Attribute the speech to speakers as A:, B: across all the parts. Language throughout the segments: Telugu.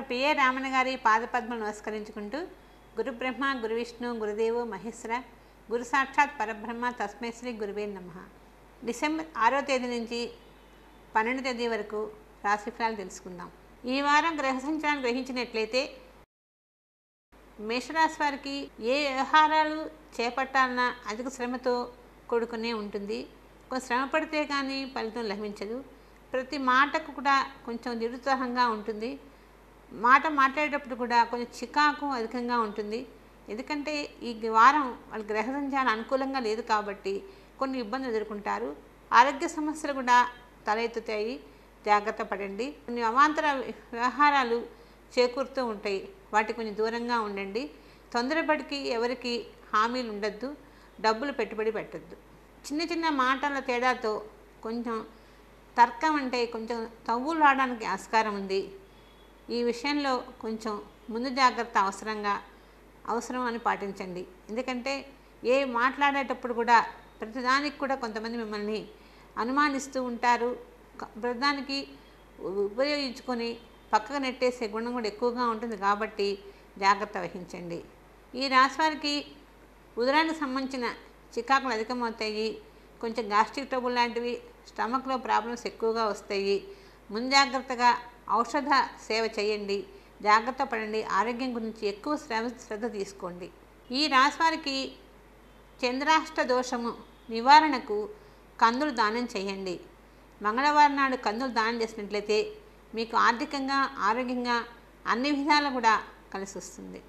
A: పిఏ రామణ గారి పాదపద్మలు నమస్కరించుకుంటూ గురు బ్రహ్మ గురు విష్ణు గురుదేవు మహేశ్వర గురు సాక్షాత్ పరబ్రహ్మ తస్మై శ్రీ గురువే నమ డిసెంబర్ ఆరో తేదీ నుంచి పన్నెండు తేదీ వరకు రాశి ఫలాలు తెలుసుకుందాం ఈ వారం గ్రహ సంచారం గ్రహించినట్లయితే మేషరాశి వారికి ఏ వ్యవహారాలు చేపట్టాలన్నా అధిక శ్రమతో కూడుకునే ఉంటుంది కొంచెం శ్రమ పడితే కానీ ఫలితం లభించదు ప్రతి మాటకు కూడా కొంచెం నిరుత్సాహంగా ఉంటుంది మాట మాట్లాడేటప్పుడు కూడా కొంచెం చికాకు అధికంగా ఉంటుంది ఎందుకంటే ఈ వారం వాళ్ళ గ్రహ సంచారం అనుకూలంగా లేదు కాబట్టి కొన్ని ఇబ్బందులు ఎదుర్కొంటారు ఆరోగ్య సమస్యలు కూడా తలెత్తుతాయి జాగ్రత్త పడండి కొన్ని అవాంతర వ్యవహారాలు చేకూరుతూ ఉంటాయి వాటికి కొంచెం దూరంగా ఉండండి తొందరపడికి ఎవరికి హామీలు ఉండద్దు డబ్బులు పెట్టుబడి పెట్టద్దు చిన్న చిన్న మాటల తేడాతో కొంచెం తర్కం అంటే కొంచెం తవ్వులు రావడానికి ఆస్కారం ఉంది ఈ విషయంలో కొంచెం ముందు జాగ్రత్త అవసరంగా అవసరం అని పాటించండి ఎందుకంటే ఏ మాట్లాడేటప్పుడు కూడా ప్రతిదానికి కూడా కొంతమంది మిమ్మల్ని అనుమానిస్తూ ఉంటారు క- ప్రతిదానికి ఉ- ఉపయోగించుకొని పక్కకు నెట్టేసే గుణం కూడా ఎక్కువగా ఉంటుంది కాబట్టి జాగ్రత్త వహించండి ఈ రాశి వారికి ఉదరానికి సంబంధించిన చికాకులు అధికమవుతాయి కొంచెం గ్యాస్ట్రిక్ ట్రబుల్ లాంటివి స్టమక్లో ప్రాబ్లమ్స్ ఎక్కువగా వస్తాయి ముంజాగ్రత్తగా ఔషధ సేవ చేయండి జాగ్రత్త పడండి ఆరోగ్యం గురించి ఎక్కువ శ్రమ శ్రద్ధ తీసుకోండి ఈ రాశి వారికి చంద్రాష్ట దోషము నివారణకు కందులు దానం చేయండి మంగళవారం నాడు కందులు దానం చేసినట్లయితే మీకు ఆర్థికంగా ఆరోగ్యంగా అన్ని విధాలు కూడా కలిసి వస్తుంది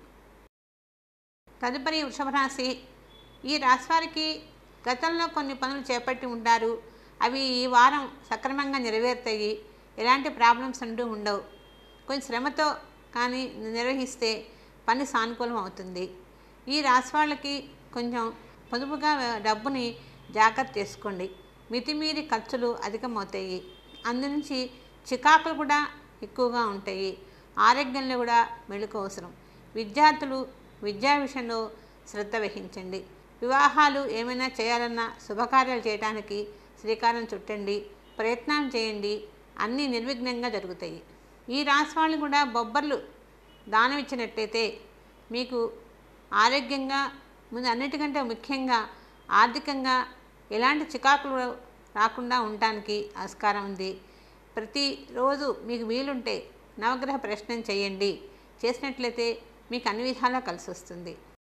A: తదుపరి వృషభ రాశి ఈ రాశి వారికి గతంలో కొన్ని పనులు చేపట్టి ఉంటారు అవి ఈ వారం సక్రమంగా నెరవేరుతాయి ఎలాంటి ప్రాబ్లమ్స్ అంటూ ఉండవు కొంచెం శ్రమతో కానీ నిర్వహిస్తే పని సానుకూలం అవుతుంది ఈ రాశి వాళ్ళకి కొంచెం పొదుపుగా డబ్బుని జాగ్రత్త చేసుకోండి మితిమీరి ఖర్చులు అధికమవుతాయి అందు నుంచి చికాకులు కూడా ఎక్కువగా ఉంటాయి ఆరోగ్యంలో కూడా మెళుకు అవసరం విద్యార్థులు విద్యా విషయంలో శ్రద్ధ వహించండి వివాహాలు ఏమైనా చేయాలన్నా శుభకార్యాలు చేయడానికి శ్రీకారం చుట్టండి ప్రయత్నం చేయండి అన్నీ నిర్విఘ్నంగా జరుగుతాయి ఈ రాశి వాళ్ళు కూడా బొబ్బర్లు దానం ఇచ్చినట్టయితే మీకు ఆరోగ్యంగా ముందు అన్నిటికంటే ముఖ్యంగా ఆర్థికంగా ఎలాంటి చికాకులు రాకుండా ఉండటానికి ఆస్కారం ఉంది ప్రతిరోజు మీకు వీలుంటే నవగ్రహ ప్రశ్నం చేయండి చేసినట్లయితే మీకు అన్ని విధాలా కలిసి వస్తుంది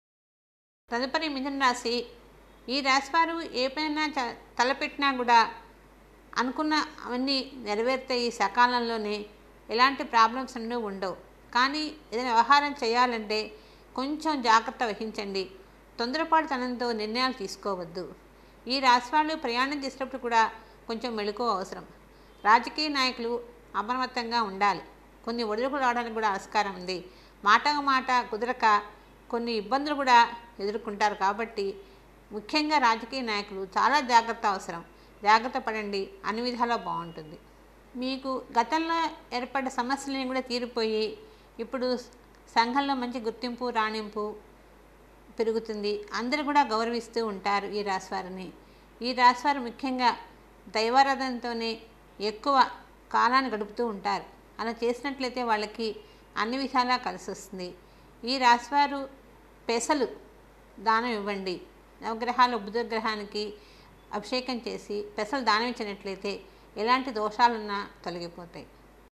A: తదుపరి మిథున రాశి ఈ రాశి వారు ఏ పైన చ- తలపెట్టినా కూడా అనుకున్న అవన్నీ నెరవేరుతాయి సకాలంలోనే ఎలాంటి ప్రాబ్లమ్స్ అంటూ ఉండవు కానీ ఏదైనా వ్యవహారం చేయాలంటే కొంచెం జాగ్రత్త వహించండి తొందరపాటుతనంతో నిర్ణయాలు తీసుకోవద్దు ఈ రాశి వాళ్ళు ప్రయాణం చేసేటప్పుడు కూడా కొంచెం మెళుకువ అవసరం రాజకీయ నాయకులు అప్రమత్తంగా ఉండాలి కొన్ని ఒడిదుడుకులు రావడానికి కూడా ఆస్కారం ఉంది మాటకు మాట కుదరక కొన్ని ఇబ్బందులు కూడా ఎదుర్కొంటారు కాబట్టి ముఖ్యంగా రాజకీయ నాయకులు చాలా జాగ్రత్త అవసరం జాగ్రత్త పడండి అన్ని విధాలా బాగుంటుంది మీకు గతంలో ఏర్పడ్డ సమస్యలని కూడా తీరిపోయి ఇప్పుడు సంఘంలో మంచి గుర్తింపు రాణింపు పెరుగుతుంది అందరూ కూడా గౌరవిస్తూ ఉంటారు ఈ రాశివారిని ఈ రాశివారు ముఖ్యంగా దైవారాధనతోనే ఎక్కువ కాలాన్ని గడుపుతూ ఉంటారు అలా చేసినట్లయితే వాళ్ళకి అన్ని విధాలా కలిసి వస్తుంది ఈ రాశివారు పెసలు దానం ఇవ్వండి నవగ్రహాలు బుధగ్రహానికి అభిషేకం చేసి పెసలు దానం ఇచ్చినట్లయితే ఎలాంటి దోషాలున్నా తొలగిపోతాయి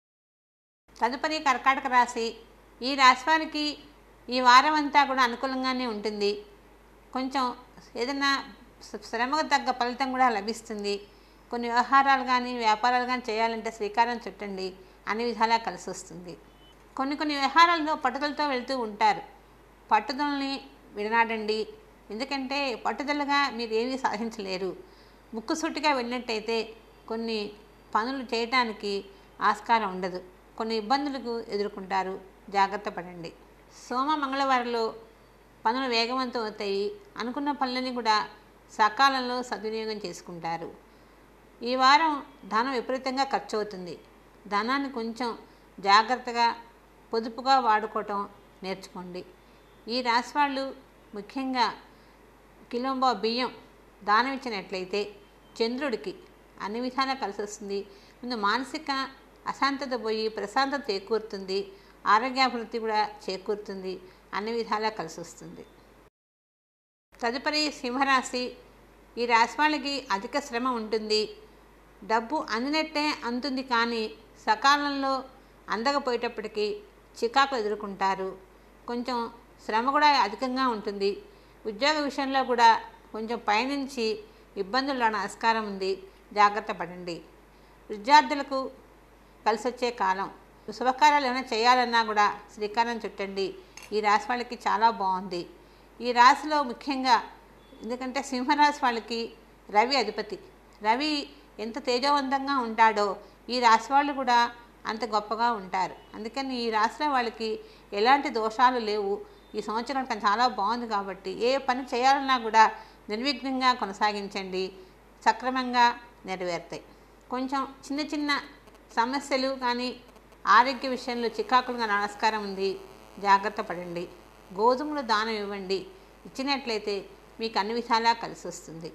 A: తదుపరి కర్కాటక రాశి ఈ రాశి వారికి ఈ వారం అంతా కూడా అనుకూలంగానే ఉంటుంది కొంచెం ఏదైనా శ్ర- శ్రమకు తగ్గ ఫలితం కూడా లభిస్తుంది కొన్ని వ్యవహారాలు కానీ వ్యాపారాలు కానీ చేయాలంటే శ్రీకారం చుట్టండి అన్ని విధాలా కలిసి వస్తుంది కొన్ని కొన్ని వ్యవహారాల్లో పట్టుదలతో వెళ్తూ ఉంటారు పట్టుదలని విడనాడండి ఎందుకంటే పట్టుదలగా మీరు ఏమీ సాధించలేరు ముక్కుసూటిగా వెళ్ళినట్టయితే కొన్ని పనులు చేయటానికి ఆస్కారం ఉండదు కొన్ని ఇబ్బందులకు ఎదుర్కొంటారు జాగ్రత్త పడండి సోమ మంగళవారంలో పనులు వేగవంతం అవుతాయి అనుకున్న పనులని కూడా సకాలంలో సద్వినియోగం చేసుకుంటారు ఈ వారం ధనం విపరీతంగా ఖర్చు అవుతుంది ధనాన్ని కొంచెం జాగ్రత్తగా పొదుపుగా వాడుకోవటం నేర్చుకోండి ఈ రాశి వాళ్ళు ముఖ్యంగా కిలోంబా బియ్యం దానం ఇచ్చినట్లయితే చంద్రుడికి అన్ని విధాలా కలిసి వస్తుంది ముందు మానసిక అశాంతత పోయి ప్రశాంతత చేకూరుతుంది ఆరోగ్యాభివృద్ధి కూడా చేకూరుతుంది అన్ని విధాలా కలిసి వస్తుంది తదుపరి సింహరాశి ఈ రాశి వాళ్ళకి అధిక శ్రమ ఉంటుంది డబ్బు అందినట్టే అందుతుంది కానీ సకాలంలో అందకపోయేటప్పటికీ చికాకులు ఎదుర్కొంటారు కొంచెం శ్రమ కూడా అధికంగా ఉంటుంది ఉద్యోగ విషయంలో కూడా కొంచెం పైనుంచి ఇబ్బందులు రావడం ఆస్కారం ఉంది జాగ్రత్త పడండి విద్యార్థులకు కలిసి వచ్చే కాలం శుభకార్యాలు ఏమైనా చేయాలన్నా కూడా శ్రీకారం చుట్టండి ఈ రాశి వాళ్ళకి చాలా బాగుంది ఈ రాశిలో ముఖ్యంగా ఎందుకంటే సింహరాశి వాళ్ళకి రవి అధిపతి రవి ఎంత తేజవంతంగా ఉంటాడో ఈ రాశి వాళ్ళు కూడా అంత గొప్పగా ఉంటారు అందుకని ఈ రాశిలో వాళ్ళకి ఎలాంటి దోషాలు లేవు ఈ సంవత్సరం కన్నా చాలా బాగుంది కాబట్టి ఏ పని చేయాలన్నా కూడా నిర్విఘ్నంగా కొనసాగించండి సక్రమంగా నెరవేరుతాయి కొంచెం చిన్న చిన్న సమస్యలు కానీ ఆరోగ్య విషయంలో చికాకులుగా నమస్కారం ఉంది జాగ్రత్త పడండి గోధుమలు దానం ఇవ్వండి ఇచ్చినట్లయితే మీకు అన్ని విధాలా కలిసి వస్తుంది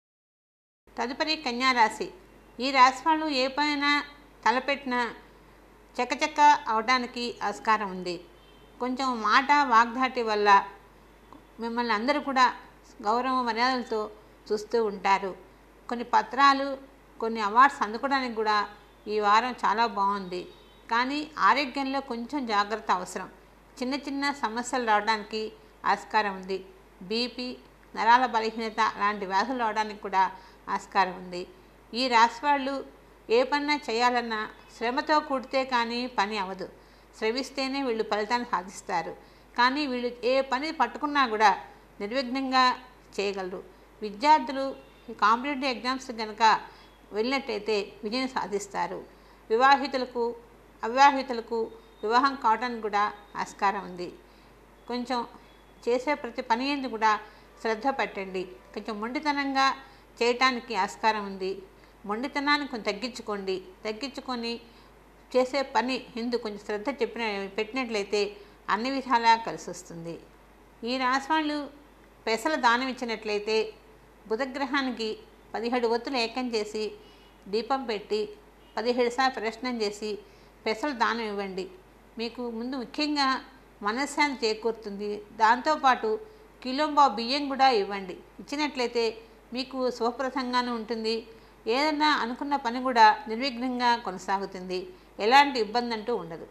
A: తదుపరి కన్యారాశి ఈ రాశి వాళ్ళు ఏ పైన తలపెట్టినా చకచక అవడానికి ఆస్కారం ఉంది కొంచెం మాట వాగ్దాటి వల్ల మిమ్మల్ని అందరూ కూడా గౌరవ మర్యాదలతో చూస్తూ ఉంటారు కొన్ని పత్రాలు కొన్ని అవార్డ్స్ అందుకోవడానికి కూడా ఈ వారం చాలా బాగుంది కానీ ఆరోగ్యంలో కొంచెం జాగ్రత్త అవసరం చిన్న చిన్న సమస్యలు రావడానికి ఆస్కారం ఉంది బీపీ నరాల బలహీనత లాంటి వ్యాధులు రావడానికి కూడా ఆస్కారం ఉంది ఈ రాశి వాళ్ళు ఏ పన్నా చేయాలన్నా శ్రమతో కూడితే కానీ పని అవ్వదు శ్రమిస్తేనే వీళ్ళు ఫలితాన్ని సాధిస్తారు కానీ వీళ్ళు ఏ పని పట్టుకున్నా కూడా నిర్విఘ్నంగా చేయగలరు విద్యార్థులు ఈ కాంపిటేటివ్ ఎగ్జామ్స్ కనుక వెళ్ళినట్టయితే విజయం సాధిస్తారు వివాహితులకు అవివాహితులకు వివాహం కావడానికి కూడా ఆస్కారం ఉంది కొంచెం చేసే ప్రతి పని ఎందు కూడా శ్రద్ధ పెట్టండి కొంచెం మొండితనంగా చేయటానికి ఆస్కారం ఉంది మొండితనాన్ని కొంచెం తగ్గించుకోండి తగ్గించుకొని చేసే పని ఎందు కొంచెం శ్రద్ధ చెప్పిన పెట్టినట్లయితే అన్ని విధాలా కలిసి వస్తుంది ఈ రాశి వాళ్ళు పెసల దానం ఇచ్చినట్లయితే బుధగ్రహానికి పదిహేడు ఒత్తులు ఏకం చేసి దీపం పెట్టి పదిహేడు సార్లు ప్రశ్నం చేసి పెసలు దానం ఇవ్వండి మీకు ముందు ముఖ్యంగా మనశ్శాంతి చేకూరుతుంది దాంతోపాటు కిలోంబా బియ్యం కూడా ఇవ్వండి ఇచ్చినట్లయితే మీకు శుభప్రదంగానే ఉంటుంది ఏదన్నా అనుకున్న పని కూడా నిర్విఘ్నంగా కొనసాగుతుంది ఎలాంటి ఇబ్బంది అంటూ ఉండదు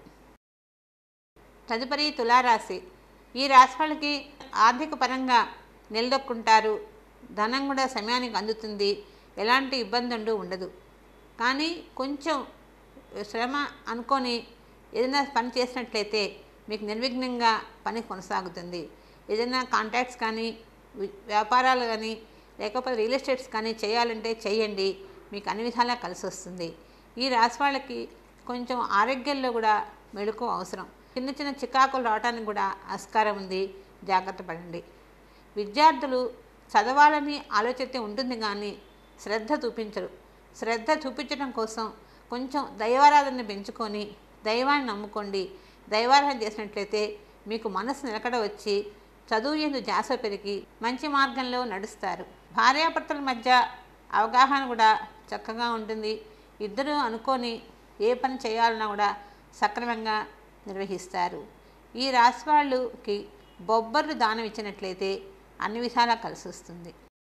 A: తదుపరి తులారాశి ఈ రాశి వాళ్ళకి ఆర్థిక పరంగా నిలదొక్కుంటారు ధనం కూడా సమయానికి అందుతుంది ఎలాంటి ఇబ్బంది అంటూ ఉండదు కానీ కొంచెం శ్రమ అనుకొని ఏదైనా పని చేసినట్లయితే మీకు నిర్విఘ్నంగా పని కొనసాగుతుంది ఏదైనా కాంటాక్ట్స్ కానీ వి- వ్యాపారాలు కానీ లేకపోతే రియల్ ఎస్టేట్స్ కానీ చేయాలంటే చేయండి మీకు అన్ని విధాలా కలిసి వస్తుంది ఈ రాశి వాళ్ళకి కొంచెం ఆరోగ్యంలో కూడా మెళుకు అవసరం చిన్న చిన్న చికాకులు రావడానికి కూడా ఆస్కారం ఉంది జాగ్రత్త పడండి విద్యార్థులు చదవాలని ఆలోచన ఉంటుంది కానీ శ్రద్ధ చూపించరు శ్రద్ధ చూపించడం కోసం కొంచెం దైవారాధన పెంచుకొని దైవాన్ని నమ్ముకోండి దైవారాధన చేసినట్లయితే మీకు మనసు నిలకడ వచ్చి చదువు ఎందు జాస పెరిగి మంచి మార్గంలో నడుస్తారు భార్యాభర్తల మధ్య అవగాహన కూడా చక్కగా ఉంటుంది ఇద్దరు అనుకొని ఏ పని చేయాలన్నా కూడా సక్రమంగా నిర్వహిస్తారు ఈ రాశి వాళ్ళకి బొబ్బర్లు దానం ఇచ్చినట్లయితే అన్ని విధాలా కలిసి వస్తుంది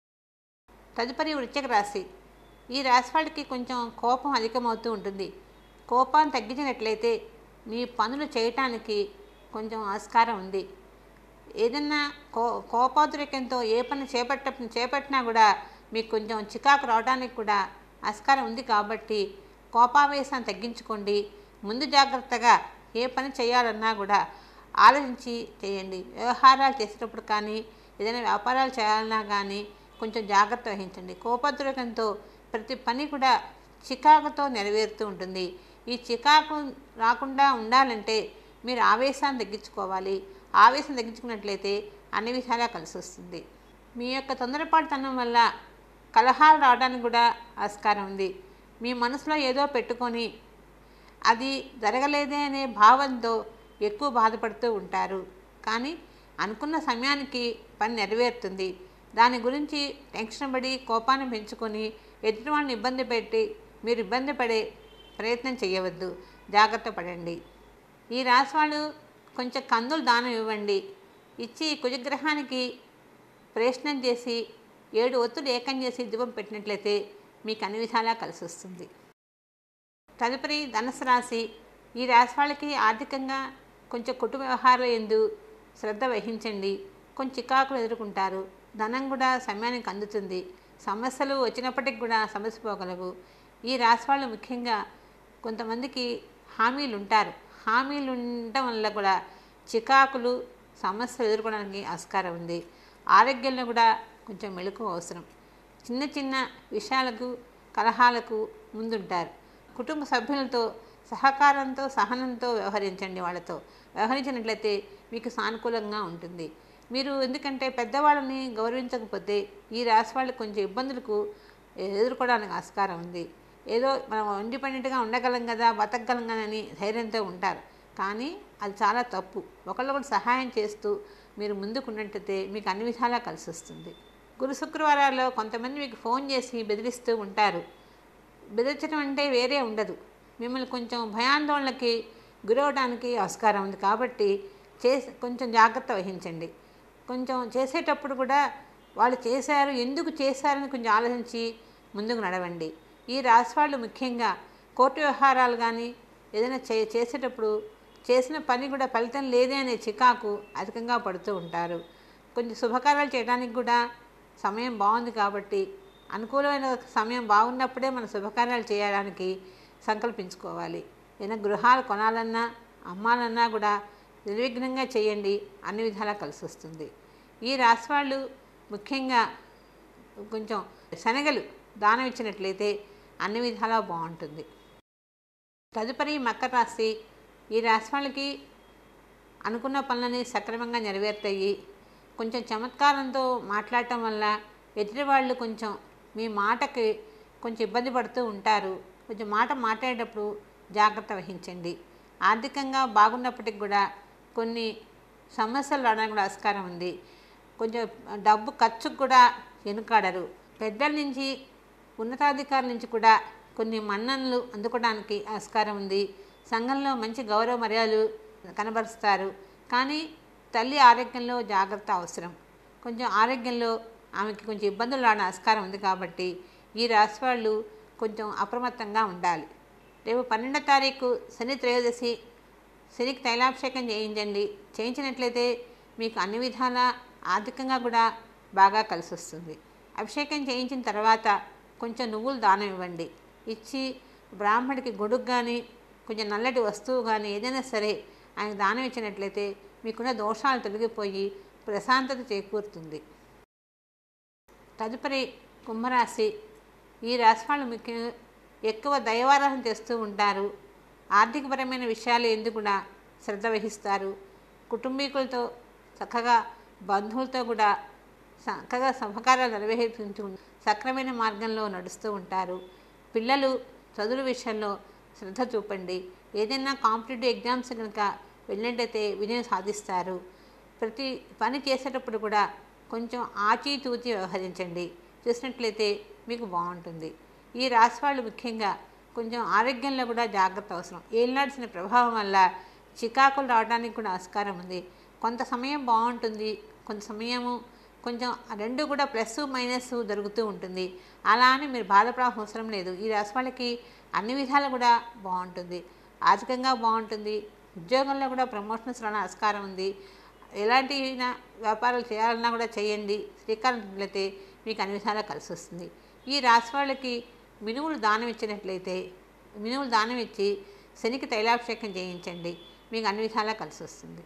A: తదుపరి వృశ్చిక రాశి ఈ రాశి వాళ్ళకి కొంచెం కోపం అధికమవుతూ ఉంటుంది కోపాన్ని తగ్గించినట్లయితే మీ పనులు చేయటానికి కొంచెం ఆస్కారం ఉంది ఏదన్నా కో కోపోద్రేకంతో ఏ పని చేపట్ట చేపట్టినా కూడా మీకు కొంచెం చికాకు రావడానికి కూడా ఆస్కారం ఉంది కాబట్టి కోపావేశాన్ని తగ్గించుకోండి ముందు జాగ్రత్తగా ఏ పని చేయాలన్నా కూడా ఆలోచించి చేయండి వ్యవహారాలు చేసేటప్పుడు కానీ ఏదైనా వ్యాపారాలు చేయాలన్నా కానీ కొంచెం జాగ్రత్త వహించండి కోపోద్రేకంతో ప్రతి పని కూడా చికాకుతో నెరవేరుతూ ఉంటుంది ఈ చికాకు రాకుండా ఉండాలంటే మీరు ఆవేశాన్ని తగ్గించుకోవాలి ఆవేశం తగ్గించుకున్నట్లయితే అన్ని విధాలా కలిసి వస్తుంది మీ యొక్క తొందరపాటుతనం వల్ల కలహాలు రావడానికి కూడా ఆస్కారం ఉంది మీ మనసులో ఏదో పెట్టుకొని అది జరగలేదే అనే భావంతో ఎక్కువ బాధపడుతూ ఉంటారు కానీ అనుకున్న సమయానికి పని నెరవేరుతుంది దాని గురించి టెన్షన్ పడి కోపాన్ని పెంచుకొని ఎదుటివాడిని ఇబ్బంది పెట్టి మీరు ఇబ్బంది పడే ప్రయత్నం చేయవద్దు జాగ్రత్త పడండి ఈ రాశి వాళ్ళు కొంచెం కందులు దానం ఇవ్వండి ఇచ్చి కుజగ్రహానికి ప్రయత్నం చేసి ఏడు ఒత్తులు ఏకం చేసి దీపం పెట్టినట్లయితే మీకు అన్ని విధాలా కలిసి వస్తుంది తదుపరి ధనుసు రాశి ఈ రాశి వాళ్ళకి ఆర్థికంగా కొంచెం కుటుంబ వ్యవహారాలు ఎందు శ్రద్ధ వహించండి కొంచెం చికాకులు ఎదుర్కొంటారు ధనం కూడా సమయానికి అందుతుంది సమస్యలు వచ్చినప్పటికి కూడా సమస్య పోగలవు ఈ రాశి వాళ్ళు ముఖ్యంగా కొంతమందికి హామీలు ఉంటారు హామీలు ఉండటం వల్ల కూడా చికాకులు సమస్యలు ఎదుర్కోవడానికి ఆస్కారం ఉంది ఆరోగ్యంలో కూడా కొంచెం మెలకు అవసరం చిన్న చిన్న విషయాలకు కలహాలకు ముందుంటారు కుటుంబ సభ్యులతో సహకారంతో సహనంతో వ్యవహరించండి వాళ్ళతో వ్యవహరించినట్లయితే మీకు సానుకూలంగా ఉంటుంది మీరు ఎందుకంటే పెద్దవాళ్ళని గౌరవించకపోతే ఈ రాశి వాళ్ళు కొంచెం ఇబ్బందులకు ఎదుర్కోవడానికి ఆస్కారం ఉంది ఏదో మనం ఇండిపెండెంట్గా ఉండగలం కదా బతకగలం కదా అని ధైర్యంతో ఉంటారు కానీ అది చాలా తప్పు ఒకళ్ళొకరు సహాయం చేస్తూ మీరు ముందుకు ఉన్నట్టయితే మీకు అన్ని విధాలా కలిసి వస్తుంది గురు శుక్రవారాల్లో కొంతమంది మీకు ఫోన్ చేసి బెదిరిస్తూ ఉంటారు బెదిరించడం అంటే వేరే ఉండదు మిమ్మల్ని కొంచెం భయాందోళనకి గురవడానికి ఆస్కారం ఉంది కాబట్టి చేసి కొంచెం జాగ్రత్త వహించండి కొంచెం చేసేటప్పుడు కూడా వాళ్ళు చేశారు ఎందుకు చేశారని కొంచెం ఆలోచించి ముందుకు నడవండి ఈ రాశి వాళ్ళు ముఖ్యంగా కోర్టు వ్యవహారాలు కానీ ఏదైనా చే చేసేటప్పుడు చేసిన పని కూడా ఫలితం లేదే అనే చికాకు అధికంగా పడుతూ ఉంటారు కొంచెం శుభకార్యాలు చేయడానికి కూడా సమయం బాగుంది కాబట్టి అనుకూలమైన సమయం బాగున్నప్పుడే మన శుభకార్యాలు చేయడానికి సంకల్పించుకోవాలి ఏదైనా గృహాలు కొనాలన్నా అమ్మాలన్నా కూడా నిర్విఘ్నంగా చేయండి అన్ని విధాలా కలిసి వస్తుంది ఈ రాశి వాళ్ళు ముఖ్యంగా కొంచెం శనగలు దానం ఇచ్చినట్లయితే అన్ని విధాలా బాగుంటుంది తదుపరి మకర రాశి ఈ రాశి వాళ్ళకి అనుకున్న పనులని సక్రమంగా నెరవేరుతాయి కొంచెం చమత్కారంతో మాట్లాడటం వల్ల ఎదుటి వాళ్ళు కొంచెం మీ మాటకి కొంచెం ఇబ్బంది పడుతూ ఉంటారు కొంచెం మాట మాట్లాడేటప్పుడు జాగ్రత్త వహించండి ఆర్థికంగా బాగున్నప్పటికి కూడా కొన్ని సమస్యలు రావడానికి కూడా ఆస్కారం ఉంది కొంచెం డబ్బు ఖర్చుకు కూడా వెనుకాడరు పెద్దల నుంచి ఉన్నతాధికారుల నుంచి కూడా కొన్ని మన్ననలు అందుకోవడానికి ఆస్కారం ఉంది సంఘంలో మంచి గౌరవ మర్యాదలు కనబరుస్తారు కానీ తల్లి ఆరోగ్యంలో జాగ్రత్త అవసరం కొంచెం ఆరోగ్యంలో ఆమెకి కొంచెం ఇబ్బందులు రావడం ఆస్కారం ఉంది కాబట్టి ఈ రాశి వాళ్ళు కొంచెం అప్రమత్తంగా ఉండాలి రేపు పన్నెండో తారీఖు శని త్రయోదశి శనికి తైలాభిషేకం చేయించండి చేయించినట్లయితే మీకు అన్ని విధాల ఆర్థికంగా కూడా బాగా కలిసి వస్తుంది అభిషేకం చేయించిన తర్వాత కొంచెం నువ్వులు దానం ఇవ్వండి ఇచ్చి బ్రాహ్మడికి గొడుగు కానీ కొంచెం నల్లటి వస్తువు కానీ ఏదైనా సరే ఆయన దానం ఇచ్చినట్లయితే మీకున్న దోషాలు తొలగిపోయి ప్రశాంతత చేకూరుతుంది తదుపరి కుంభరాశి ఈ రాశి వాళ్ళు ముఖ్య ఎక్కువ దైవారాధన చేస్తూ ఉంటారు ఆర్థికపరమైన విషయాలు ఎందుకు కూడా శ్రద్ధ వహిస్తారు కుటుంబీకులతో చక్కగా బంధువులతో కూడా చక్కగా శుభకార్యాలు నిర్వహించు సక్రమైన మార్గంలో నడుస్తూ ఉంటారు పిల్లలు చదువుల విషయంలో శ్రద్ధ చూపండి ఏదైనా కాంపిటేటివ్ ఎగ్జామ్స్ కనుక వెళ్ళినట్టయితే విజయం సాధిస్తారు ప్రతి పని చేసేటప్పుడు కూడా కొంచెం ఆచితూచి వ్యవహరించండి చూసినట్లయితే మీకు బాగుంటుంది ఈ రాశి వాళ్ళు ముఖ్యంగా కొంచెం ఆరోగ్యంలో కూడా జాగ్రత్త అవసరం ఏలినాడ్సిన ప్రభావం వల్ల చికాకులు రావడానికి కూడా ఆస్కారం ఉంది కొంత సమయం బాగుంటుంది కొంత సమయము కొంచెం రెండు కూడా ప్లస్ మైనస్ జరుగుతూ ఉంటుంది అలా అని మీరు బాధపడాల్సిన అవసరం లేదు ఈ రాశి వాళ్ళకి అన్ని విధాలు కూడా బాగుంటుంది ఆర్థికంగా బాగుంటుంది ఉద్యోగంలో కూడా ప్రమోషన్స్ రావడం ఆస్కారం ఉంది ఎలాంటి వ్యాపారాలు చేయాలన్నా కూడా చేయండి శ్రీకారం చుట్లయితే మీకు అన్ని విధాలా కలిసి వస్తుంది ఈ రాశి వాళ్ళకి మినుములు దానం ఇచ్చినట్లయితే మినుములు దానం ఇచ్చి శనికి తైలాభిషేకం చేయించండి మీకు అన్ని విధాలా కలిసి వస్తుంది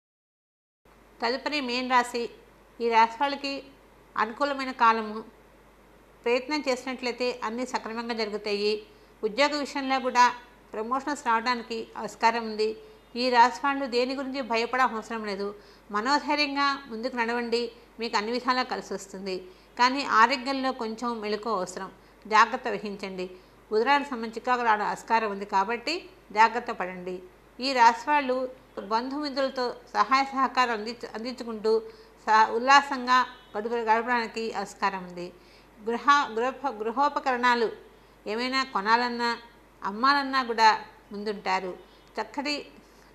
A: తదుపరి మేన్ రాశి ఈ రాశి వాళ్ళకి అనుకూలమైన కాలము ప్రయత్నం చేసినట్లయితే అన్నీ సక్రమంగా జరుగుతాయి ఉద్యోగ విషయంలో కూడా ప్రమోషన్స్ రావడానికి ఆస్కారం ఉంది ఈ రాశి వాళ్ళు దేని గురించి భయపడాల్సిన అవసరం లేదు మనోధైర్యంగా ముందుకు నడవండి మీకు అన్ని విధాలా కలిసి వస్తుంది కానీ ఆరోగ్యంలో కొంచెం మెలకు అవసరం జాగ్రత్త వహించండి ఉదరానికి సంబంధించి చికాకు రావడం ఆస్కారం ఉంది కాబట్టి జాగ్రత్త పడండి ఈ రాశి వాళ్ళు బంధుమిత్రులతో సహాయ సహకారం అందించు అందించుకుంటూ సా ఉల్లాసంగా గడుపు గడపడానికి ఆస్కారం ఉంది గృహ గృహ గృహోపకరణాలు ఏమైనా కొనాలన్నా అమ్మాలన్నా కూడా ముందుంటారు చక్కటి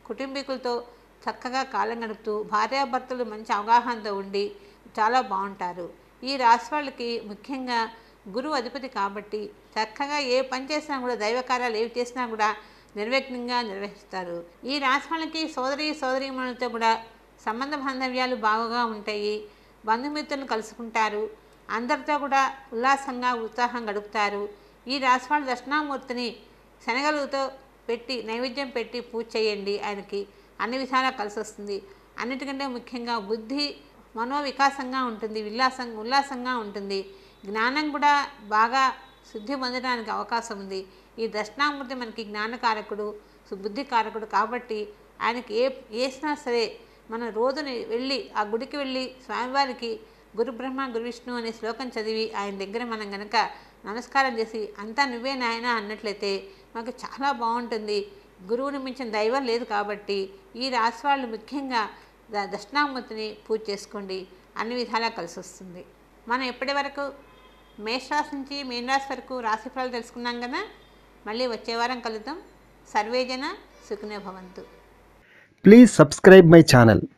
A: కుటుంబీకులతో చక్కగా కాలం గడుపుతూ భార్యాభర్తలు మంచి అవగాహనతో ఉండి చాలా బాగుంటారు ఈ రాశి వాళ్ళకి ముఖ్యంగా గురువు అధిపతి కాబట్టి చక్కగా ఏ పని చేసినా కూడా దైవ కార్యాలు ఏవి చేసినా కూడా నిర్విఘ్నంగా నిర్వహిస్తారు ఈ రాశి వాళ్ళకి సోదరి సోదరీమణులతో కూడా సంబంధ బాంధవ్యాలు బాగుగా ఉంటాయి బంధుమిత్రులను కలుసుకుంటారు అందరితో కూడా ఉల్లాసంగా ఉత్సాహం గడుపుతారు ఈ రాశి వాళ్ళ దక్షిణామూర్తిని శనగలతో పెట్టి నైవేద్యం పెట్టి పూజ చేయండి ఆయనకి అన్ని విధాలా కలిసి వస్తుంది అన్నిటికంటే ముఖ్యంగా బుద్ధి మనోవికాసంగా ఉంటుంది ఉల్లాసం ఉల్లాసంగా ఉంటుంది జ్ఞానం కూడా బాగా శుద్ధి పొందడానికి అవకాశం ఉంది ఈ దక్షిణామూర్తి మనకి జ్ఞానకారకుడు సు- బుద్ధికారకుడు కాబట్టి ఆయనకి ఏ వేసినా సరే మనం రోజుని వెళ్ళి ఆ గుడికి వెళ్ళి స్వామివారికి గురు బ్రహ్మ గురు విష్ణు అనే శ్లోకం చదివి ఆయన దగ్గర మనం గనక నమస్కారం చేసి అంతా నువ్వే నాయన అన్నట్లయితే మాకు చాలా బాగుంటుంది గురువుని మించిన దైవం లేదు కాబట్టి ఈ రాశి వాళ్ళు ముఖ్యంగా ద- దక్షిణామూర్తిని పూజ చేసుకోండి అన్ని విధాలా కలిసి వస్తుంది మనం ఎప్పటి వరకు మేషరాశి నుంచి మీనరాశి వరకు రాశి ఫలాలు తెలుసుకున్నాం కదా మళ్ళీ వచ్చే వారం కలుద్దాం సర్వేజన సుఖినో భవంతు
B: Please subscribe my channel